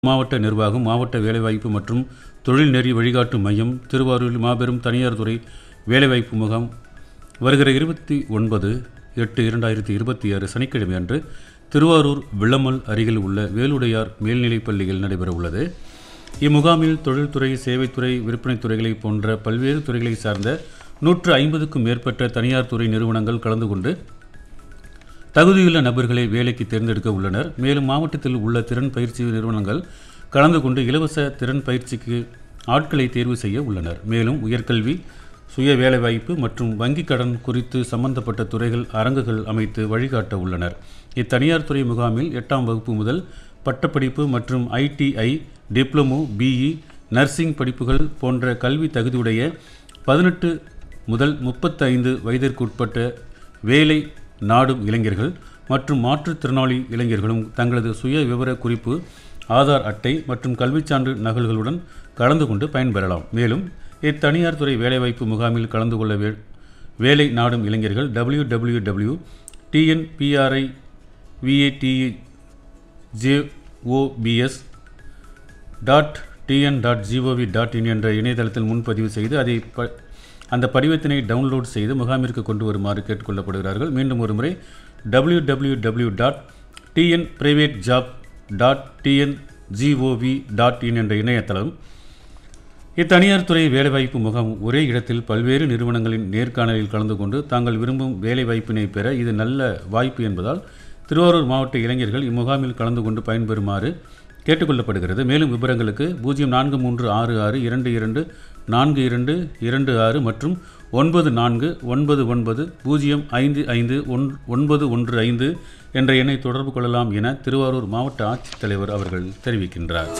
மாவட்ட நிர்வாகம் மாவட்ட வேலைவாய்ப்பு மற்றும் தொழில் நெறி வழிகாட்டு மையம் திருவாரூரில் மாபெரும் தனியார் துறை வேலைவாய்ப்பு முகாம் வருகிற இருபத்தி ஒன்பது எட்டு இரண்டாயிரத்தி இருபத்தி ஆறு சனிக்கிழமை அன்று திருவாரூர் விளமல் அருகில் உள்ள வேலுடையார் மேல்நிலைப் பள்ளியில் நடைபெற உள்ளது இம்முகாமில் தொழில்துறை சேவைத்துறை விற்பனைத் துறைகளை போன்ற பல்வேறு துறைகளை சார்ந்த நூற்று ஐம்பதுக்கும் மேற்பட்ட தனியார் துறை நிறுவனங்கள் கலந்து கொண்டு தகுதியுள்ள நபர்களை வேலைக்கு தேர்ந்தெடுக்க உள்ளனர் மேலும் மாவட்டத்தில் உள்ள திறன் பயிற்சி நிறுவனங்கள் கலந்து கொண்டு இலவச திறன் பயிற்சிக்கு ஆட்களை தேர்வு செய்ய உள்ளனர் மேலும் உயர்கல்வி சுய வேலைவாய்ப்பு மற்றும் வங்கிக் கடன் குறித்து சம்பந்தப்பட்ட துறைகள் அரங்குகள் அமைத்து வழிகாட்ட உள்ளனர் இத்தனியார் துறை முகாமில் எட்டாம் வகுப்பு முதல் பட்டப்படிப்பு மற்றும் ஐடிஐ டிப்ளமோ பிஇ நர்சிங் படிப்புகள் போன்ற கல்வி தகுதியுடைய பதினெட்டு முதல் முப்பத்தைந்து வயதிற்குட்பட்ட வேலை நாடும் இளைஞர்கள் மற்றும் மாற்றுத்திறனாளி இளைஞர்களும் தங்களது சுய விவர குறிப்பு ஆதார் அட்டை மற்றும் கல்விச் சான்று நகல்களுடன் கலந்து கொண்டு பயன்பெறலாம் மேலும் இத்தனியார் துறை வேலைவாய்ப்பு முகாமில் கலந்து கொள்ள வே வேலை நாடும் இளைஞர்கள் W W W TNPRI VATE JOBS dot TN dot GOV dot in என்ற இணையதளத்தில் முன்பதிவு செய்து அதை ப அந்த படிவத்தினை டவுன்லோட் செய்து முகாமிற்கு கொண்டு வருமாறு கேட்டுக்கொள்ளப்படுகிறார்கள் மீண்டும் ஒரு முறை W W W dot TN private job dot TN GOV dot in என்ற இணையதளம் இத்தனியார் துறை வேலைவாய்ப்பு முகாம் ஒரே இடத்தில் பல்வேறு நிறுவனங்களின் நேர்காணலில் கலந்து கொண்டு தாங்கள் விரும்பும் வேலைவாய்ப்பினை பெற இது நல்ல வாய்ப்பு என்பதால் திருவாரூர் மாவட்ட இளைஞர்கள் இம்முகாமில் கலந்து கொண்டு பயன்பெறுமாறு கேட்டுக்கொள்ளப்படுகிறது மேலும் விவரங்களுக்கு பூஜ்ஜியம் நான்கு மூன்று ஆறு ஆறு இரண்டு இரண்டு நான்கு இரண்டு இரண்டு ஆறு மற்றும் ஒன்பது நான்கு ஒன்பது ஒன்பது பூஜ்ஜியம் ஐந்து ஐந்து ஒன் ஒன்பது ஒன்று ஐந்து என்ற எண்ணை தொடர்பு கொள்ளலாம் என திருவாரூர் மாவட்ட ஆட்சித்தலைவர் அவர்கள் தெரிவிக்கின்றார்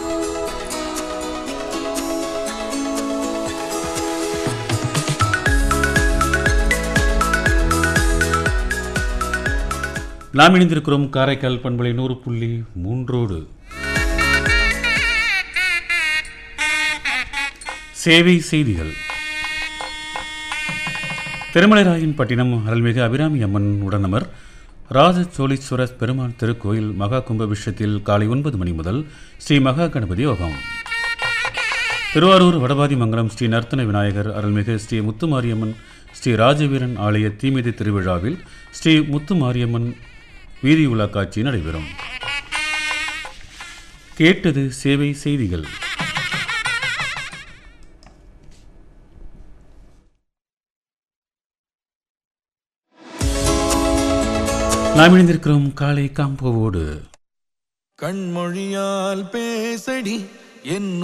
நாம் இணைந்திருக்கிறோம் காரைக்கால் பண்பலை நூறு புள்ளி மூன்றோடு சேவை செய்திகள் திருமலைராயன் பட்டினம் அருள்மிகு அபிராமி அம்மன் உடனமர் ராஜ சோழீஸ்வர பெருமாள் திருக்கோயில் மகா கும்பாபிஷத்தில் காலை ஒன்பது மணி முதல் ஸ்ரீ மகா கணபதி யோகம் திருவாரூர் வடபாதி மங்கலம் ஸ்ரீ நர்த்தன விநாயகர் அருள்மிகு ஸ்ரீ முத்துமாரியம்மன் ஸ்ரீ ராஜவீரன் ஆலய தீமிதி திருவிழாவில் ஸ்ரீ முத்துமாரியம்மன் வீதி உலா காட்சி நடைபெறும் கேட்டது சேவை செய்திகள் நாம் இணைந்திருக்கிறோம் காலை காம்போவோடு கண்மொழியால் பேசடி என்